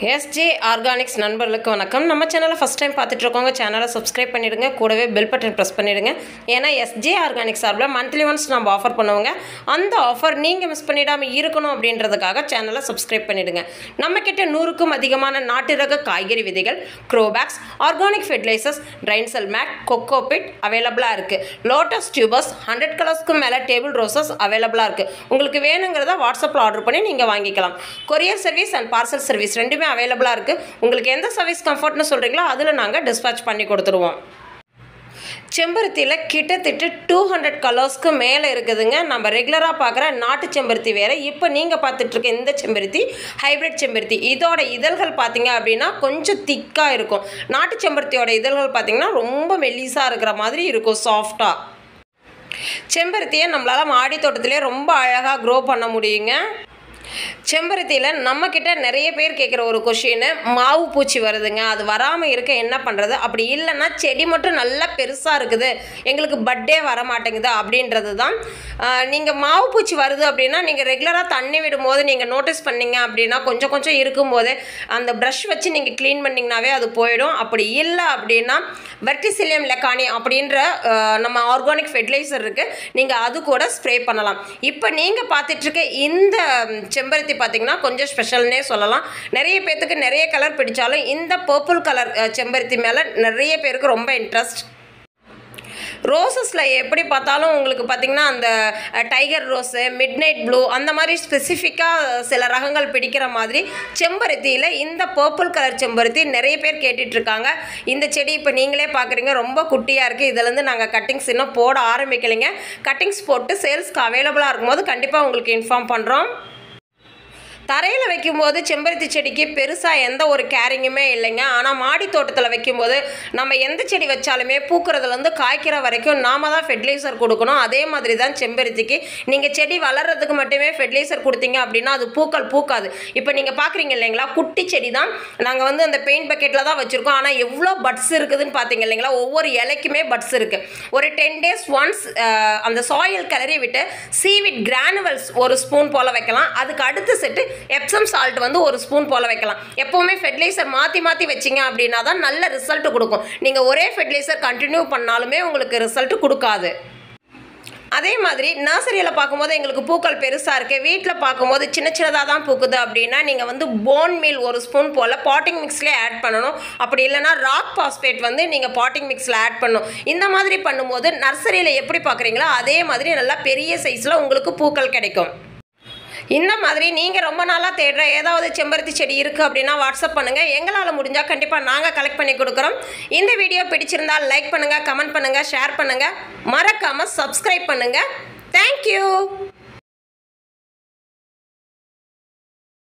SJ organics நண்பர்களுக்கு வணக்கம் நம்ம சேனலை ஃபஸ்ட் டைம் பார்த்துட்டு இருக்கவங்க சேனலை சப்ஸ்கிரைப் பண்ணிடுங்க கூடவே பெல் பட்டன் ப்ரெஸ் பண்ணிடுங்க ஏன்னா எஸ்ஜே ஆர்கானிக்ஸ் சார்பில் மந்த்லி ஒன்ஸ் நம்ம ஆஃபர் பண்ணுவோங்க அந்த ஆஃபர் நீங்கள் மிஸ் பண்ணிடாமல் இருக்கணும் அப்படின்றதுக்காக சேனலை சப்ஸ்கிரைப் பண்ணிடுங்க நம்ம கிட்ட நூறுக்கும் அதிகமான நாட்டு ரக காய்கறி விதைகள் க்ரோபேக்ஸ் ஆர்கானிக் ஃபெர்டிலைசர்ஸ் ட்ரைன்சல் மேக் கொக்கோபிட் அவைலபிளாக இருக்குது லோட்டஸ் டியூபர்ஸ் ஹண்ட்ரட் கலர்ஸ்க்கும் மேலே டேபிள் ரோசஸ் அவைலபிளாக இருக்குது உங்களுக்கு வேணுங்கிறத வாட்ஸ்அப்பில் ஆர்டர் பண்ணி நீங்கள் வாங்கிக்கலாம் courier service and parcel service ரெண்டுமே அவைலபிளாக இருக்குது உங்களுக்கு எந்த சர்வீஸ் கம்ஃபர்ட்னு சொல்கிறீங்களோ அதில் நாங்கள் டிஸ்பேச் பண்ணி கொடுத்துருவோம் செம்பருத்தியில் கிட்டத்தட்ட டூ ஹண்ட்ரட் கலர்ஸ்க்கு மேலே இருக்குதுங்க நம்ம ரெகுலராக பார்க்குற நாட்டு செம்பருத்தி வேறு இப்போ நீங்கள் பார்த்துட்ருக்க இந்த செம்பருத்தி ஹைப்ரிட் செம்பருத்தி இதோட இதழ்கள் பார்த்தீங்க அப்படின்னா கொஞ்சம் திக்காக இருக்கும் நாட்டு செம்பருத்தியோட இதழ்கள் பார்த்தீங்கன்னா ரொம்ப மெல்லிஸாக இருக்கிற மாதிரி இருக்கும் சாஃப்டாக செம்பருத்தியை நம்மளால் மாடி தோட்டத்திலே ரொம்ப அழகாக க்ரோ பண்ண முடியுங்க செம்பருத்தியில் நம்மக்கிட்ட நிறைய பேர் கேட்குற ஒரு கொஷின் மாவு பூச்சி வருதுங்க அது வராமல் இருக்க என்ன பண்ணுறது அப்படி இல்லைன்னா செடி மட்டும் நல்லா பெருசாக இருக்குது எங்களுக்கு பட்டே வர மாட்டேங்குது அப்படின்றது தான் நீங்கள் மாவு பூச்சி வருது அப்படின்னா நீங்கள் ரெகுலராக தண்ணி விடும்போது நீங்கள் நோட்டீஸ் பண்ணீங்க அப்படின்னா கொஞ்சம் கொஞ்சம் இருக்கும்போது அந்த ப்ரஷ் வச்சு நீங்கள் க்ளீன் பண்ணிங்கனாவே அது போயிடும் அப்படி இல்லை அப்படின்னா வெர்டிசிலியம் லெக்கானி அப்படின்ற அஹ், நம்ம ஆர்கானிக் ஃபெர்டிலைசர் இருக்குது நீங்கள் அது கூட ஸ்ப்ரே பண்ணலாம் இப்போ நீங்கள் பார்த்துட்ருக்க இந்த ம், செம்பருத்தி பார்த்தீங்கன்னா கொஞ்சம் ஸ்பெஷல்னே சொல்லலாம் நிறைய பேர்த்துக்கு நிறைய கலர் பிடிச்சாலும் இந்த பர்பிள் கலர் செம்பருத்தி மேலே நிறைய பேருக்கு ரொம்ப இன்ட்ரெஸ்ட் ரோசஸில் எப்படி பார்த்தாலும் உங்களுக்கு பார்த்திங்கன்னா அந்த tiger rose midnight blue அந்த மாதிரி ஸ்பெசிஃபிக்காக சில ரகங்கள் பிடிக்கிற மாதிரி செம்பருத்தியில் இந்த பர்பிள் கலர் செம்பருத்தி நிறைய பேர் கேட்டுட்ருக்காங்க இந்த செடி இப்போ நீங்களே பார்க்குறீங்க ரொம்ப குட்டியாக இருக்குது இதுலேருந்து நாங்கள் கட்டிங்ஸ் இன்னும் போட ஆரம்பிக்கலைங்க கட்டிங்ஸ் போட்டு சேல்ஸ்க்கு அவைலபிளாக இருக்கும்போது கண்டிப்பாக உங்களுக்கு இன்ஃபார்ம் பண்ணுறோம் தரையில் வைக்கும்போது செம்பருத்தி செடிக்கு பெருசாக எந்த ஒரு கேரிங்குமே இல்லைங்க ஆனால் மாடி தோட்டத்தில் வைக்கும்போது நம்ம எந்த செடி வச்சாலுமே பூக்கிறதுலேருந்து காய்க்கிற வரைக்கும் நாம தான் ஃபெர்டிலைசர் கொடுக்கணும் அதே மாதிரி தான் செம்பருத்திக்கு நீங்கள் செடி வளர்கிறதுக்கு மட்டுமே ஃபெர்டிலைசர் கொடுத்தீங்க அப்படின்னா அது பூக்கள் பூக்காது இப்போ நீங்கள் பார்க்குறீங்க இல்லைங்களா குட்டி செடி தான் நாங்கள் வந்து அந்த பெயிண்ட் பக்கெட்டில் தான் வச்சுருக்கோம் ஆனால் எவ்வளோ பட்ஸ் இருக்குதுன்னு பார்த்தீங்க இல்லைங்களா ஒவ்வொரு இலைக்குமே பட்ஸ் இருக்குது ஒரு டென் டேஸ் ஒன்ஸ் அந்த சாயில் கிளறி விட்டு சீவிட் கிரானுவல்ஸ் ஒரு ஸ்பூன் போல் வைக்கலாம் அதுக்கு அடுத்த செட்டு எப்சம் சால்ட் வந்து ஒரு ஸ்பூன் போல் வைக்கலாம் எப்போவுமே ஃபெர்டிலைசர் மாற்றி மாற்றி வச்சிங்க அப்படின்னா தான் நல்ல ரிசல்ட் கொடுக்கும் நீங்கள் ஒரே ஃபெர்டிலைசர் கண்டினியூ பண்ணாலுமே உங்களுக்கு ரிசல்ட் கொடுக்காது அதே மாதிரி நர்சரியில் பார்க்கும்போது எங்களுக்கு பூக்கள் பெருசாக இருக்குது வீட்டில் பார்க்கும்போது சின்ன சின்னதாக தான் பூக்குது அப்படின்னா நீங்கள் வந்து போன் மீல் ஒரு ஸ்பூன் போல் பாட்டிங் மிக்ஸ்லேயே ஆட் பண்ணணும் அப்படி இல்லைன்னா ராக் பாஸ்பேட் வந்து நீங்கள் பாட்டிங் மிக்ஸில் ஆட் பண்ணணும் இந்த மாதிரி பண்ணும்போது நர்சரியில் எப்படி பார்க்குறீங்களோ அதே மாதிரி நல்லா பெரிய சைஸில் உங்களுக்கு பூக்கள் கிடைக்கும் இந்த மாதிரி நீங்கள் ரொம்ப நாளாக தேடுற ஏதாவது செம்பருத்தி செடி இருக்குது அப்படின்னா வாட்ஸ்அப் பண்ணுங்கள் எங்களால் முடிஞ்சால் கண்டிப்பாக நாங்கள் கலெக்ட் பண்ணி கொடுக்குறோம் இந்த வீடியோ பிடிச்சிருந்தால் லைக் பண்ணுங்கள் கமெண்ட் பண்ணுங்கள் ஷேர் பண்ணுங்கள் மறக்காமல் சப்ஸ்கிரைப் பண்ணுங்கள் தேங்க்யூ